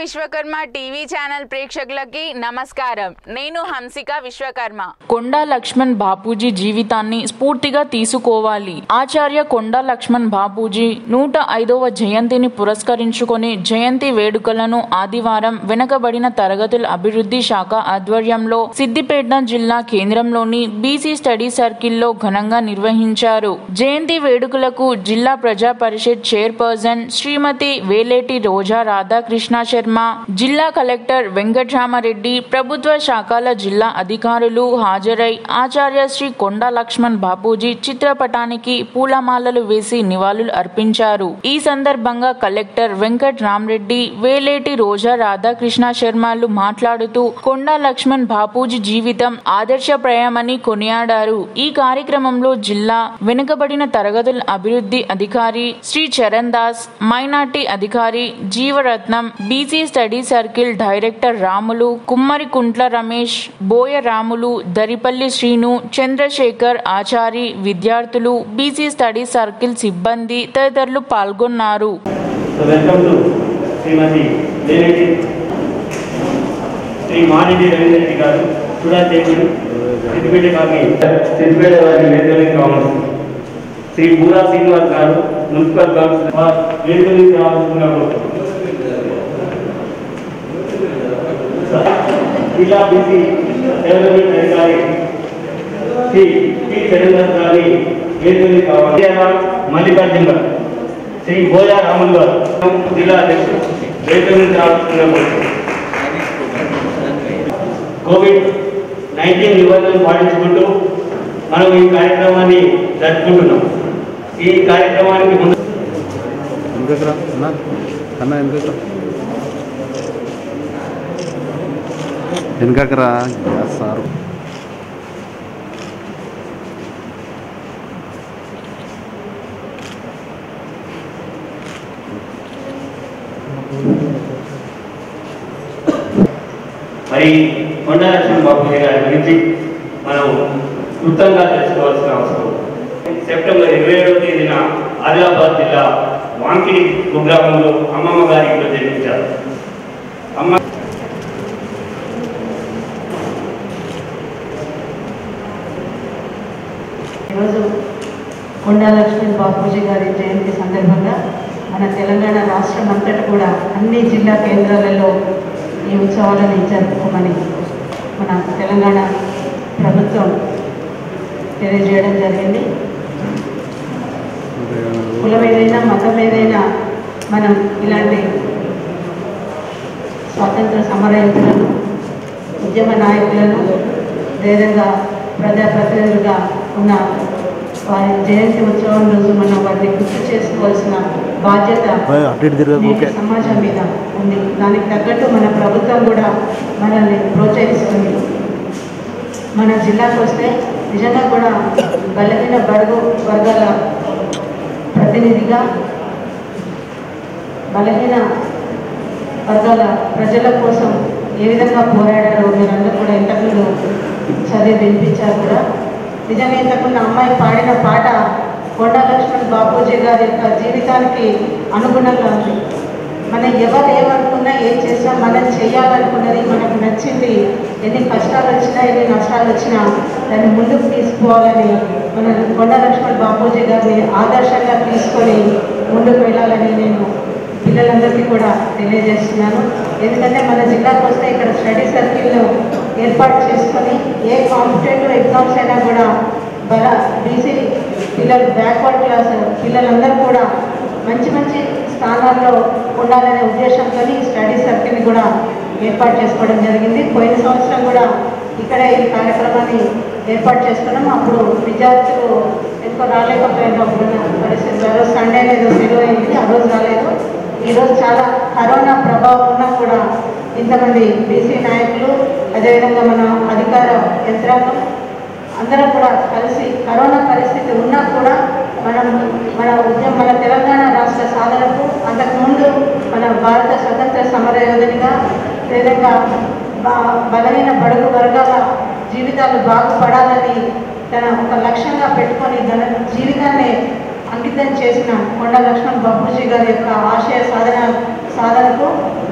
Vishwakarma TV channel ప్రేక్షకులకి నమస్కారం నేను హంసిక విశ్వకర్మ కొండా లక్ష్మణ్ బాపూజీ జీవితాన్ని స్ఫూర్తిగా తీసుకోవాలి ఆచార్య కొండా లక్ష్మణ్ బాపూజీ నూట ఐదవ జయంతిని పురస్కరించుకొని జయంతి వేడుకలను ఆదివారం వెనుకబడిన తరగతుల అభివృద్ధి శాఖ ఆధ్వర్యంలో సిద్దిపేట జిల్లా కేంద్రంలోని బీసీ స్టడీ సర్కిల్లో ఘనంగా నిర్వహించారు జయంతి వేడుకలకు జిల్లా ప్రజా పరిషత్ చైర్పర్సన్ శ్రీమతి వేలేటి రోజా రాధాకృష్ణ శర్మ జిల్లా కలెక్టర్ వెంకట్రామరెడ్డి ప్రభుత్వ శాఖల జిల్లా అధికారులు హాజరై ఆచార్య శ్రీ కొండా లక్ష్మణ్ బాపూజీ చిత్రపటానికి పూలమాలలు వేసి నివాళులు అర్పించారు ఈ సందర్భంగా కలెక్టర్ వెంకట్ రామరెడ్డి వేలేటి రోజా రాధాకృష్ణ శర్మలు మాట్లాడుతూ కొండా లక్ష్మణ్ బాపూజీ జీవితం ఆదర్శప్రాయమని కొనియాడారు ఈ కార్యక్రమంలో జిల్లా వెనుకబడిన తరగతుల అభివృద్ధి అధికారి శ్రీ చరణ్ దాస్ మైనార్టీ అధికారి Jeevaratnam BC study circle director Ramulu Kummari Kuntla Ramesh బోయ రాములు దరిపల్లి శ్రీను చంద్రశేఖర్ ఆచారి విద్యార్థులు బీసీ స్టడీ సర్కిల్ సిబ్బంది తదితరులు పాల్గొన్నారు So welcome to శ్రీమతి దేవేటి శ్రీ మానిటి రవీంద్ర రెడ్డి గారు సుధాదేవుడు సిద్దిపేట కాలనీ సిద్దిపేట వారి వేదికలకు కావాల్సి శ్రీ బూరా శ్రీనివాస్ గారు మున్సిపల్ కౌన్సిలర్ వారి వేదికలకు కావాల్సిందిగా కోరుతున్నాం. జిల్లా బీసీ డెవలప్మెంట్ అధికారి శ్రీ పి చరణ్ గారి వేదికలకు కావాలి మల్లికార్జున గారు శ్రీ బోయా రాములు గారు జిల్లా అధ్యక్షుడు వేదిక నుంచి రావాల్సిందిగా కోవిడ్ నైన్టీన్ నిబంధనలు పాటించుకుంటూ మనం ఈ కార్యక్రమాన్ని జరుపుకుంటున్నాం ఈ కార్యక్రమానికి ముందు వెనకరా అన్న అన్న వెనకరా వెనకరా గ్యాస్ సారు మరి కొండా లక్ష్మణ్ బాబు గారి గురించి మనం క్లుప్తంగా తెలుసుకోవాల్సిన అవసరం ఉంది. సెప్టెంబర్ ఇరవై ఏడవ తేదీన ఆదిలాబాద్ జిల్లా వాంకిడి కుగ్రామంలో అమ్మమ్మ గారి ఇంట్లో జన్మించారు అమ్మ ఈరోజు కొండా లక్ష్మణ్ బాపూజీ గారి జయంతి సందర్భంగా మన తెలంగాణ రాష్ట్రం అంతటా కూడా అన్ని జిల్లా కేంద్రాలలో ఈ ఉత్సవాలను జరుపుకోమని మన తెలంగాణ ప్రభుత్వం తెలియజేయడం జరిగింది కులం ఏదైనా మతం ఏదైనా మనం ఇలాంటి స్వాతంత్ర సమరయోధులను ఉద్యమ నాయకులను ధైర్యంగా ప్రజాప్రతినిధులుగా ఉన్న వారి జయంతి ఉత్సవం రోజు మనం వారిని గుర్తు చేసుకోవాల్సిన బాధ్యత ఓయ్, అటు ఇటు తిరగకు, నేటి ఓకే. సమాజం మీద ఉంది దానికి తగ్గట్టు మన ప్రభుత్వం కూడా మనల్ని ప్రోత్సహిస్తుంది మన జిల్లాకు వస్తే నిజంగా కూడా బలహీన బడుగు వర్గాల ప్రతినిధిగా బలహీన వర్గాల ప్రజల కోసం ఏ విధంగా పోరాడారో మీరందరూ కూడా ఇంతకుముందు చదివి వినిపించారు కూడా నిజంగా ఇంతకుముందు అమ్మాయి పాడిన పాట కొండా లక్ష్మణ్ బాపూజీ గారి యొక్క జీవితానికి అనుగుణంగా ఉంది మనం ఎవరు ఏమనుకున్నా ఏం చేసినా మనం చేయాలనుకున్నది మనకు నచ్చింది ఎన్ని కష్టాలు వచ్చినా ఎన్ని నష్టాలు వచ్చినా దాన్ని ముందుకు తీసుకోవాలని మన కొండ లక్ష్మణ్ బాపూజీ గారిని ఆదర్శంగా తీసుకొని ముందుకు వెళ్ళాలని నేను పిల్లలందరికీ కూడా తెలియజేస్తున్నాను ఎందుకంటే మన జిల్లాకు వస్తే ఇక్కడ స్టడీ సర్కిల్ను ఏర్పాటు చేసుకొని ఏ కాంపిటేటివ్ ఎగ్జామ్స్ అయినా కూడా బల బీసీ పిల్లలు బ్యాక్వర్డ్ క్లాస్ పిల్లలందరూ కూడా మంచి మంచి స్థానాల్లో ఉండాలనే ఉద్దేశంతో ఈ స్టడీ సర్కిల్ని కూడా ఏర్పాటు చేసుకోవడం జరిగింది పోయిన సంవత్సరం కూడా ఇక్కడ ఈ కార్యక్రమాన్ని ఏర్పాటు చేసుకున్నాం అప్పుడు విద్యార్థులు ఎక్కువ రాలేకపోయిన పరిస్థితి ఆ రోజు సండే ఏదో సెలవు అయింది ఆ రోజు రాలేదు ఈరోజు చాలా కరోనా ప్రభావం ఉన్నా కూడా ఇంతమంది బీసీ నాయకులు అదేవిధంగా మన అధికార యంత్రాంగం అందరం కూడా కలిసి కరోనా పరిస్థితి ఉన్నా కూడా మనం మన ఉద్యమం మన తెలంగాణ రాష్ట్ర సాధనకు అంతకుముందు మన భారత స్వతంత్ర సమరయోధనిగా అదేవిధంగా బా- బలహీన బడుగు వర్గాల జీవితాలు బాగుపడాలని తన ఒక లక్ష్యంగా పెట్టుకొని తన జీవితాన్ని అంకితం చేసిన కొండ లక్ష్మణ్ బాపూజీ గారి యొక్క ఆశయ సాధన సాధనకు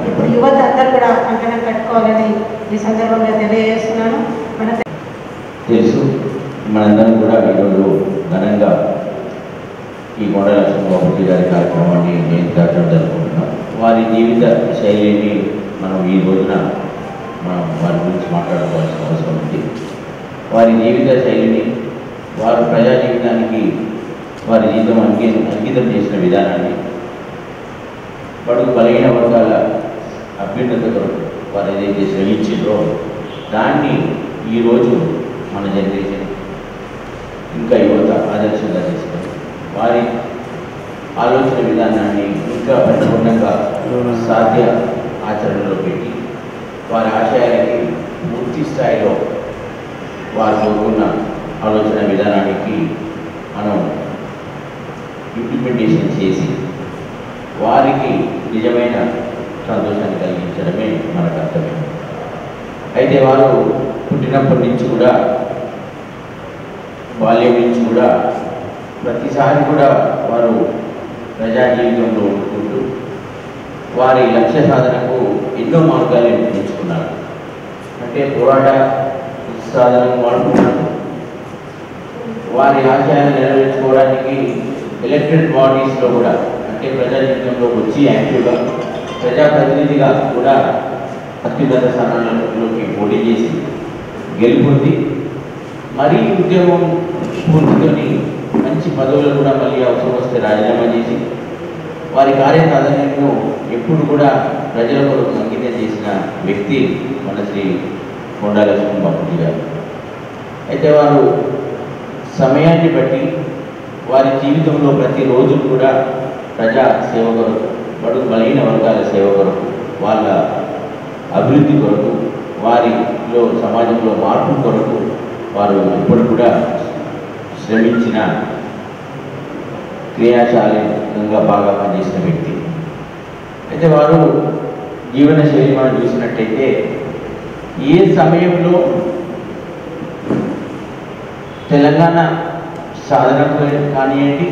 ఇప్పుడు యువత అందరూ కూడా కంకణం కట్టుకోవాలని ఈ సందర్భంగా తెలియజేస్తున్నాను మన తెలుసు మనందరం కూడా ఈరోజు ఘనంగా ఈ కొండ లక్ష్మణబాబుజీ గారి కార్యక్రమాన్ని జయంతి జరుపుకుంటున్నాం వారి జీవిత శైలిని మనం ఈ రోజున మనం వారి గురించి మాట్లాడుకోవాల్సిన అవసరం ఉంది వారి జీవిత శైలిని వారు ప్రజా జీవితానికి వారి జీవితం అంకి అంకితం చేసిన విధానాన్ని బడుగు బలహీన వర్గాల అభ్యున్నత కొరకు వారు ఏదైతే శ్రమించిందో దాన్ని ఈరోజు మన జనరేషన్ ఇంకా యువత ఆదర్శంగా తీసుకొని వారి ఆలోచన విధానాన్ని ఇంకా పరిపూర్ణంగా సాధ్య ఆచరణలో పెట్టి వారి ఆశయాలకి పూర్తి స్థాయిలో వారు కోరుకున్న ఆలోచన విధానానికి మనం ఇంప్లిమెంటేషన్ చేసి వారికి నిజమైన సంతోషాన్ని కలిగించడమే మన కర్తవ్యం అయితే వారు పుట్టినప్పటి నుంచి కూడా బాల్యం నుంచి కూడా ప్రతిసారి కూడా వారు ప్రజా జీవితంలో ఉంటుకుంటూ వారి లక్ష్య సాధనకు ఎన్నో మార్గాలు ఎంచుకున్నారు అంటే పోరాట సాధనకు వాడుకున్నారు వారి ఆశయాలను నెరవేర్చుకోవడానికి ఎలక్టెడ్ బాడీస్లో కూడా అంటే ప్రజా జీవితంలోకి వచ్చి యాక్టివ్గా ప్రజాప్రతినిధిగా కూడా అత్యున్నత స్థానాలలోకి పోటీ చేసి గెలుపొంది మరీ ఉద్యోగం పూర్తితోని మంచి పదవులు కూడా మళ్ళీ అవసరం వస్తే రాజీనామా చేసి వారి కార్యసాధనను ఎప్పుడు కూడా ప్రజల కొరకు అంకితం చేసిన వ్యక్తి మన శ్రీ కొండా లక్ష్మణ్ బాబుజీ గారు అయితే వారు సమయాన్ని బట్టి వారి జీవితంలో ప్రతిరోజు కూడా ప్రజా సేవ కొరకు బడుగు బలహీన వర్గాల సేవ కొరకు వాళ్ళ అభివృద్ధి కొరకు వారిలో సమాజంలో మార్పు కొరకు వారు ఎప్పుడు కూడా శ్రమించిన క్రియాశాలీనంగా బాగా పనిచేసిన వ్యక్తి అయితే వారు జీవన శైలి మనం చూసినట్టయితే ఏ సమయంలో తెలంగాణ సాధనకు కానివ్వండి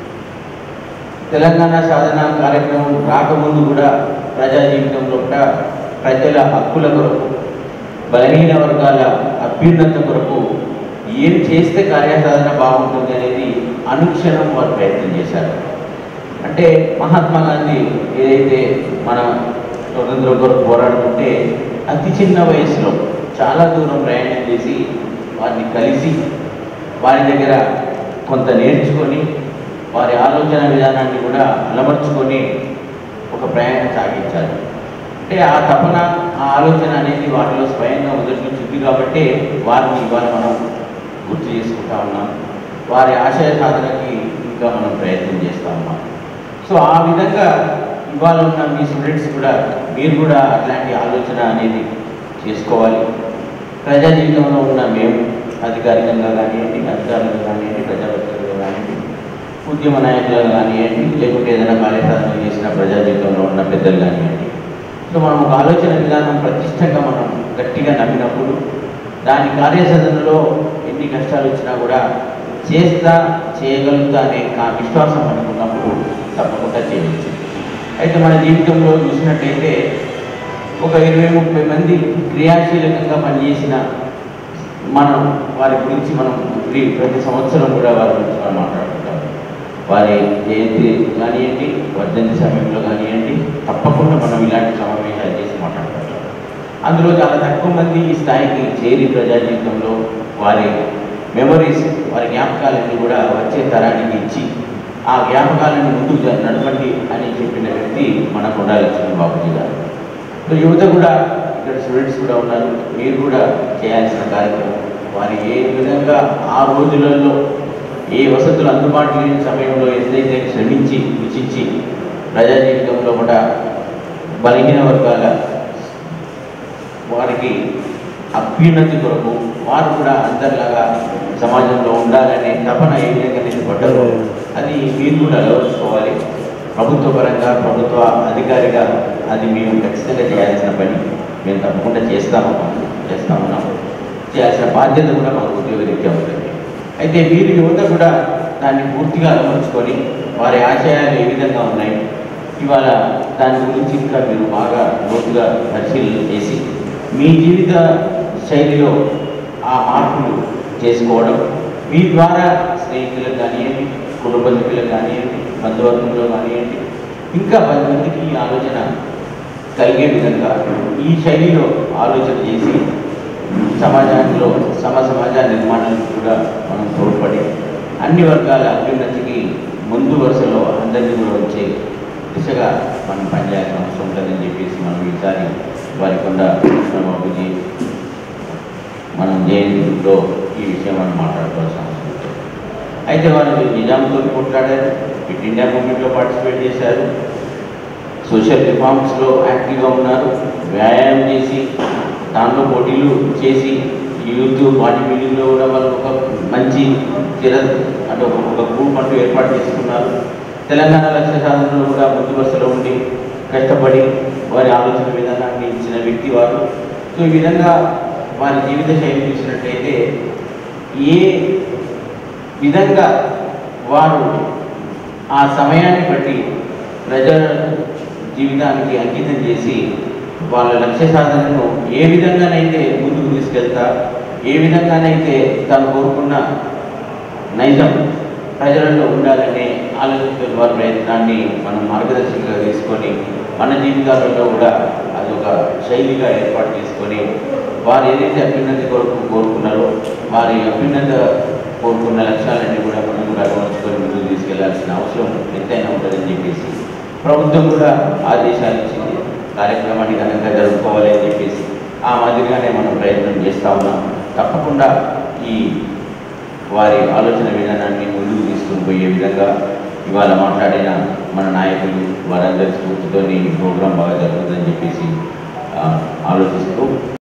తెలంగాణ సాధన కార్యక్రమం రాకముందు కూడా ప్రజా జీవితంలో కూడా ప్రజల హక్కుల కొరకు బలహీన వర్గాల అభ్యున్నత కొరకు ఏం చేస్తే కార్యసాధన బాగుంటుంది అనేది అనుక్షణం వారు ప్రయత్నం చేశారు అంటే మహాత్మా గాంధీ ఏదైతే మన స్వతంత్రం కొరకు పోరాడుతుంటే అతి చిన్న వయసులో చాలా దూరం ప్రయాణం చేసి వారిని కలిసి వారి దగ్గర కొంత నేర్చుకొని వారి ఆలోచన విధానాన్ని కూడా అలమర్చుకొని ఒక ప్రయాణం సాగించారు అంటే ఆ తపన ఆ ఆలోచన అనేది వారిలో స్వయంగా మొదటి నుంచి ఉంది కాబట్టి వారిని ఇవాళ మనం గుర్తు చేసుకుంటా ఉన్నాం వారి ఆశయ సాధనకి ఇంకా మనం ప్రయత్నం చేస్తూ ఉన్నాం సో ఆ విధంగా ఇవాళ ఉన్న మీ స్టూడెంట్స్ కూడా మీరు కూడా అట్లాంటి ఆలోచన అనేది చేసుకోవాలి ప్రజా జీవితంలో ఉన్న మేము అధికారికంగా కానివ్వండి అధికారులుగా కానివ్వండి ప్రజాప్రతినిధులుగా కానివ్వండి ఉద్యమ నాయకులుగా కానివ్వండి లేకుంటే ఏదైనా కార్యసాధన చేసిన ప్రజా జీవితంలో ఉన్న పెద్దలు కానివ్వండి సో మనం ఒక ఆలోచన విధానం ప్రతిష్టంగా మనం గట్టిగా నమ్మినప్పుడు దాని కార్యసాధనలో ఎన్ని కష్టాలు వచ్చినా కూడా చేస్తా చేయగలుగుతా అనే కా- విశ్వాసం అనుకున్నప్పుడు తప్పకుండా చేయవచ్చు అయితే మన జీవితంలో చూసినట్టయితే ఒక ఇరవై ముప్పై మంది క్రియాశీలకంగా పనిచేసిన మనం వారి గురించి మనం ప్రి- ప్రతి సంవత్సరం కూడా వారి గురించి మనం మాట్లాడుకుంటాం వారి జయంతి కానివ్వండి వర్ధంతి సమయంలో కానివ్వండి తప్పకుండా మనం ఇలాంటి సమావేశాలు చేసి మాట్లాడుకుంటాం అందులో చాలా తక్కువ మంది ఈ స్థాయికి చేరి ప్రజా జీవితంలో వారి మెమరీస్ వారి జ్ఞాపకాలన్నీ కూడా వచ్చే తరానికి ఇచ్చి ఆ జ్ఞాపకాలను ముందుకు జ- నడపండి అని చెప్పిన వ్యక్తి మన కొండా లక్ష్మణ్ బాబుజీ గారు సో యువత కూడా ఇక్కడ స్టూడెంట్స్ కూడా ఉన్నారు మీరు కూడా చేయాల్సిన కార్యక్రమం వారి ఏ విధంగా ఆ రోజులలో ఏ వసతులు అందుబాటులో లేని సమయంలో ఎంతైతే శ్రమించి రుచించి ప్రజా జీవితంలో కూడా బలహీన వర్గాల వారికి అభ్యున్నతి కొరకు వారు కూడా అందరిలాగా సమాజంలో ఉండాలనే తపన ఏ విధంగా నేను పడ్డారో అది మీరు కూడా అలవర్చుకోవాలి ప్రభుత్వ పరంగా ప్రభుత్వ అధికారిగా అది మేము ఖచ్చితంగా చేయాల్సిన పని మేము తప్పకుండా చేస్తాము చేస్తా ఉన్నాం చేయాల్సిన బాధ్యత కూడా మాకు ఉద్యోగరీత్యా ఉంటుంది అయితే వీరి యువత కూడా దాన్ని పూర్తిగా అలవర్చుకొని వారి ఆశయాలు ఏ విధంగా ఉన్నాయి ఇవాళ దాని గురించి ఇంకా మీరు బాగా లోతుగా పరిశీలన చేసి మీ జీవిత శైలిలో ఆ మార్పులు చేసుకోవడం మీ ద్వారా స్నేహితులకు కానివ్వండి కుటుంబ సభ్యులకు కానివ్వండి బంధువర్గంలో కానివ్వండి ఇంకా పది మందికి ఈ ఆలోచన కలిగే విధంగా ఈ శైలిలో ఆలోచన చేసి సమాజంలో సమ సమాజ నిర్మాణానికి కూడా మనం తోడ్పడి అన్ని వర్గాల అభ్యున్నతికి ముందు వరుసలో అందరినీ కూడా వచ్చే దిశగా మనం పనిచేయాల్సిన అవసరం ఉంటుందని చెప్పేసి మనం ఈసారి వారికొండ కృష్ణబాబుజీ మనం జయంతిలో ఈ విషయం మనం మాట్లాడుకోవాల్సిన అవసరం ఉంది అయితే వాళ్ళు నిజాంతో కొట్లాడారు ఫిట్ ఇండియా మూవ్మెంట్లో పార్టిసిపేట్ చేశారు సోషల్ రిఫార్మ్స్లో యాక్టివ్గా ఉన్నారు వ్యాయామం చేసి దాంట్లో పోటీలు చేసి యూత్ బాడీ బిల్డింగ్లో కూడా వాళ్ళు ఒక మంచి చిర అంటే ఒక ఒక గ్రూప్ అంటూ ఏర్పాటు చేసుకున్నారు తెలంగాణ లక్ష్య సాధనలో కూడా ముందు వరుసలో ఉండి కష్టపడి వారి ఆలోచన విధానాన్ని ఇచ్చిన వ్యక్తి వారు సో ఈ విధంగా వారి జీవిత శైలి చూసినట్టయితే ఏ విధంగా వారు ఆ సమయాన్ని బట్టి ప్రజల జీవితానికి అంకితం చేసి వాళ్ళ లక్ష్య సాధనను ఏ విధంగానైతే ముందుకు తీసుకెళ్తా ఏ విధంగానైతే తాను కోరుకున్న నైజం ప్రజలలో ఉండాలనే ఆలోచించే వారి ప్రయత్నాన్ని మనం మార్గదర్శకంగా తీసుకొని మన జీవితాలలో కూడా అదొక శైలిగా ఏర్పాటు చేసుకొని వారు ఏదైతే అభ్యున్నతి కొరకు కోరుకున్నారో వారి అభ్యున్నత కోరుకున్న లక్ష్యాలన్నీ కూడా మనం కూడా అలవర్చుకొని ముందుకు తీసుకెళ్లాల్సిన అవసరం ఎంతైనా ఉంటుందని చెప్పేసి ప్రభుత్వం కూడా ఆదేశాలు ఇచ్చింది కార్యక్రమాన్ని ఘనంగా జరుపుకోవాలి అని చెప్పేసి ఆ మాదిరిగానే మనం ప్రయత్నం చేస్తా ఉన్నాం తప్పకుండా ఈ వారి ఆలోచన విధానాన్ని ముందుకు తీసుకుని పోయే విధంగా ఇవాళ మాట్లాడిన మన నాయకులు వారందరి స్ఫూర్తితో ఈ ప్రోగ్రాం బాగా జరుగుతుందని చెప్పేసి ఆ, ఆలోచిస్తూ